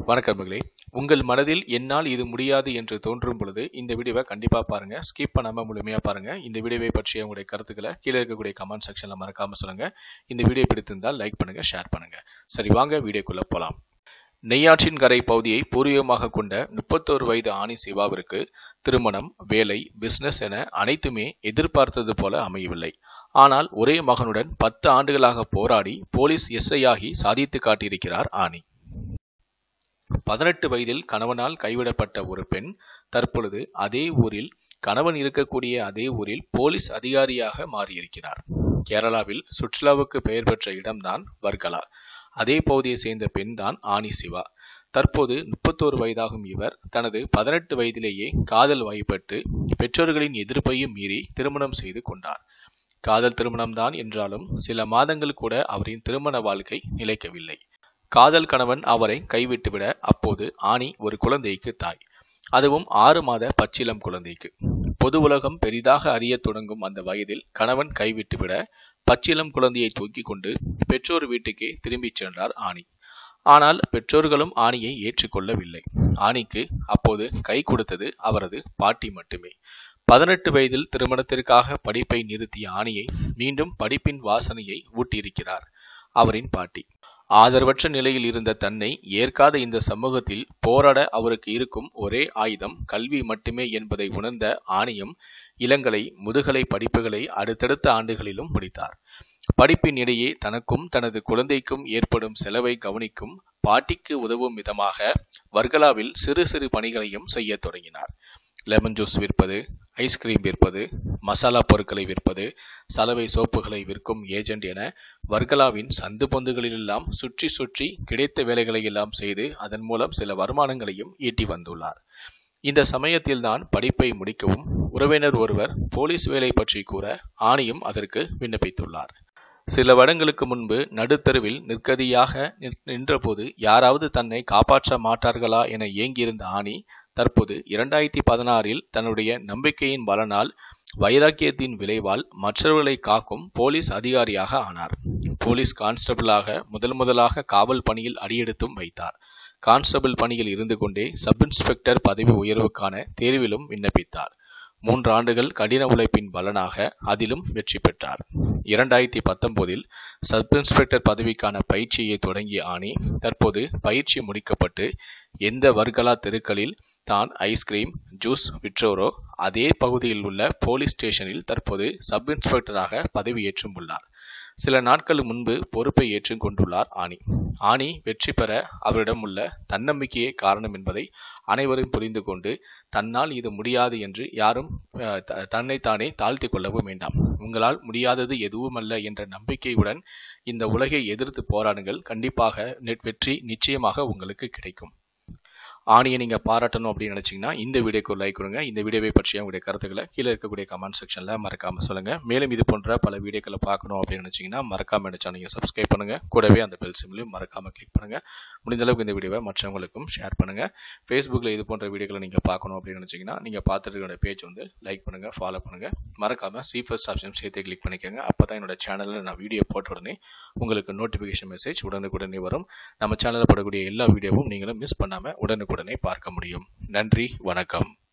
வணக்கம் மகளே உங்கள் மனதில் என்னால் இது முடியாது என்று தோன்றும் பொழுது இந்த வீடியோவை கண்டிப்பா பாருங்க ஸ்கிப் பண்ணாம முழுமையா பாருங்க இந்த வீடியோவை பற்றிய உங்களுடைய கருத்துக்களை கீழே இருக்கக்கூடிய கமெண்ட் செக்ஷன்ல மறக்காம சொல்லுங்க இந்த வீடியோ பிடித்திருந்தால் லைக் பண்ணுங்க ஷேர் பண்ணுங்க சரி வாங்க வீடியோக்குள்ள போலாம் நெய்யாற்றின் கரை பகுதியை பூர்வீகமாக கொண்ட முப்பத்தோரு வயது ஆணி சிவாவிற்கு திருமணம் வேலை பிசினஸ் என அனைத்துமே எதிர்பார்த்தது போல அமையவில்லை ஆனால் ஒரே மகனுடன் பத்து ஆண்டுகளாக போராடி போலீஸ் எஸ்ஐ ஆகி சாதித்து காட்டியிருக்கிறார் ஆணி பதினெட்டு வயதில் கணவனால் கைவிடப்பட்ட ஒரு பெண் தற்பொழுது அதே ஊரில் கணவன் இருக்கக்கூடிய அதே ஊரில் போலீஸ் அதிகாரியாக மாறியிருக்கிறார் கேரளாவில் சுற்றுலாவுக்கு பெயர் பெற்ற இடம்தான் வர்கலா அதே பகுதியை சேர்ந்த பெண் தான் ஆனி சிவா தற்போது முப்பத்தோரு வயதாகும் இவர் தனது பதினெட்டு வயதிலேயே காதல் வாய்ப்பட்டு பெற்றோர்களின் எதிர்ப்பையும் மீறி திருமணம் செய்து கொண்டார் காதல் திருமணம்தான் என்றாலும் சில மாதங்கள் கூட அவரின் திருமண வாழ்க்கை நிலைக்கவில்லை காதல் கணவன் அவரை கைவிட்டுவிட அப்போது ஆணி ஒரு குழந்தைக்கு தாய் அதுவும் ஆறு மாத பச்சிலம் குழந்தைக்கு பொது உலகம் பெரிதாக அறியத் தொடங்கும் அந்த வயதில் கணவன் கைவிட்டுவிட பச்சிலம் குழந்தையை தூக்கி கொண்டு பெற்றோர் வீட்டுக்கே திரும்பிச் சென்றார் ஆணி ஆனால் பெற்றோர்களும் ஆணியை ஏற்றுக்கொள்ளவில்லை ஆணிக்கு அப்போது கை கொடுத்தது அவரது பாட்டி மட்டுமே பதினெட்டு வயதில் திருமணத்திற்காக படிப்பை நிறுத்திய ஆணியை மீண்டும் படிப்பின் வாசனையை ஊட்டியிருக்கிறார் அவரின் பாட்டி ஆதரவற்ற நிலையில் இருந்த தன்னை ஏற்காத இந்த சமூகத்தில் போராட அவருக்கு இருக்கும் ஒரே ஆயுதம் கல்வி மட்டுமே என்பதை உணர்ந்த ஆணியம் இளங்கலை முதுகலை படிப்புகளை அடுத்தடுத்த ஆண்டுகளிலும் முடித்தார் படிப்பின் இடையே தனக்கும் தனது குழந்தைக்கும் ஏற்படும் செலவை கவனிக்கும் பாட்டிக்கு உதவும் விதமாக வர்கலாவில் சிறு சிறு பணிகளையும் செய்ய தொடங்கினார் லெமன் ஜூஸ் விற்பது ஐஸ்கிரீம் விற்பது மசாலா பொருட்களை விற்பது சலவை சோப்புகளை விற்கும் ஏஜென்ட் என வர்கலாவின் சந்து பொந்துகளிலெல்லாம் சுற்றி சுற்றி கிடைத்த வேலைகளை எல்லாம் செய்து அதன் மூலம் சில வருமானங்களையும் ஈட்டி வந்துள்ளார் இந்த சமயத்தில்தான் படிப்பை முடிக்கவும் உறவினர் ஒருவர் போலீஸ் வேலை பற்றி கூற ஆணியும் அதற்கு விண்ணப்பித்துள்ளார் சில வருடங்களுக்கு முன்பு நடுத்தருவில் நிற்கதியாக நின்றபோது யாராவது தன்னை காப்பாற்ற மாட்டார்களா என ஏங்கியிருந்த ஆணி தற்போது இரண்டாயிரத்தி பதினாறில் தன்னுடைய நம்பிக்கையின் பலனால் வைராக்கியத்தின் விளைவால் மற்றவர்களை காக்கும் போலீஸ் அதிகாரியாக ஆனார் போலீஸ் கான்ஸ்டபிளாக முதல் முதலாக காவல் பணியில் அடியெடுத்தும் வைத்தார் கான்ஸ்டபிள் பணியில் இருந்து கொண்டே சப் இன்ஸ்பெக்டர் பதவி உயர்வுக்கான தேர்விலும் விண்ணப்பித்தார் மூன்று ஆண்டுகள் கடின உழைப்பின் பலனாக அதிலும் வெற்றி பெற்றார் இரண்டாயிரத்தி பத்தொன்பதில் சப் இன்ஸ்பெக்டர் பதவிக்கான பயிற்சியை தொடங்கிய ஆணி தற்போது பயிற்சி முடிக்கப்பட்டு எந்த வர்கலா தெருக்களில் தான் ஐஸ்கிரீம் ஜூஸ் விற்றோரோ அதே பகுதியில் உள்ள போலீஸ் ஸ்டேஷனில் தற்போது சப் இன்ஸ்பெக்டராக பதவியேற்றும் உள்ளார் சில நாட்கள் முன்பு பொறுப்பை ஏற்றுக் கொண்டுள்ளார் ஆணி ஆணி வெற்றி பெற அவரிடம் உள்ள தன்னம்பிக்கையே காரணம் என்பதை அனைவரும் புரிந்து கொண்டு தன்னால் இது முடியாது என்று யாரும் தன்னைத்தானே தாழ்த்தி கொள்ளவும் வேண்டாம் உங்களால் முடியாதது எதுவுமல்ல என்ற நம்பிக்கையுடன் இந்த உலகை எதிர்த்து போராடுங்கள் கண்டிப்பாக வெற்றி நிச்சயமாக உங்களுக்கு கிடைக்கும் ஆணியை நீங்கள் பாராட்டணும் அப்படின்னு நினச்சிங்கன்னா இந்த வீடியோக்கு லைக் கொடுங்க இந்த வீடியோவை பற்றிய உங்களுடைய கருத்துக்களை கீழே இருக்கக்கூடிய கமெண்ட் செக்ஷனில் மறக்காமல் சொல்லுங்கள் மேலும் இது போன்ற பல வீடியோக்களை பார்க்கணும் அப்படின்னு நினச்சிங்கன்னா மறக்காமல் நினச்சா நீங்கள் சப்ஸ்கிரைப் பண்ணுங்கள் கூடவே அந்த பெல் சிம்லையும் மறக்காமல் கிளிக் பண்ணுங்கள் முடிந்த அளவுக்கு இந்த வீடியோவை மற்றவங்களுக்கும் ஷேர் பண்ணுங்கள் ஃபேஸ்புக்கில் இது போன்ற வீடியோக்களை நீங்கள் பார்க்கணும் அப்படின்னு நினச்சிங்கன்னா நீங்கள் பார்த்துட்டு இருக்க பேஜ் வந்து லைக் பண்ணுங்கள் ஃபாலோ பண்ணுங்கள் மறக்காமல் சி ஃபர்ஸ்ட் ஆப்ஷன் சேர்த்து கிளிக் பண்ணிக்கோங்க அப்போ தான் என்னோட சேனலில் நான் வீடியோ போட்ட உடனே உங்களுக்கு நோட்டிஃபிகேஷன் மெசேஜ் உடனுக்குடனே வரும் நம்ம சேனலில் போடக்கூடிய எல்லா வீடியோவும் நீங்களும் மிஸ் பண்ணாமல் உடனுக்குடனே பார்க்க முடியும் நன்றி வணக்கம்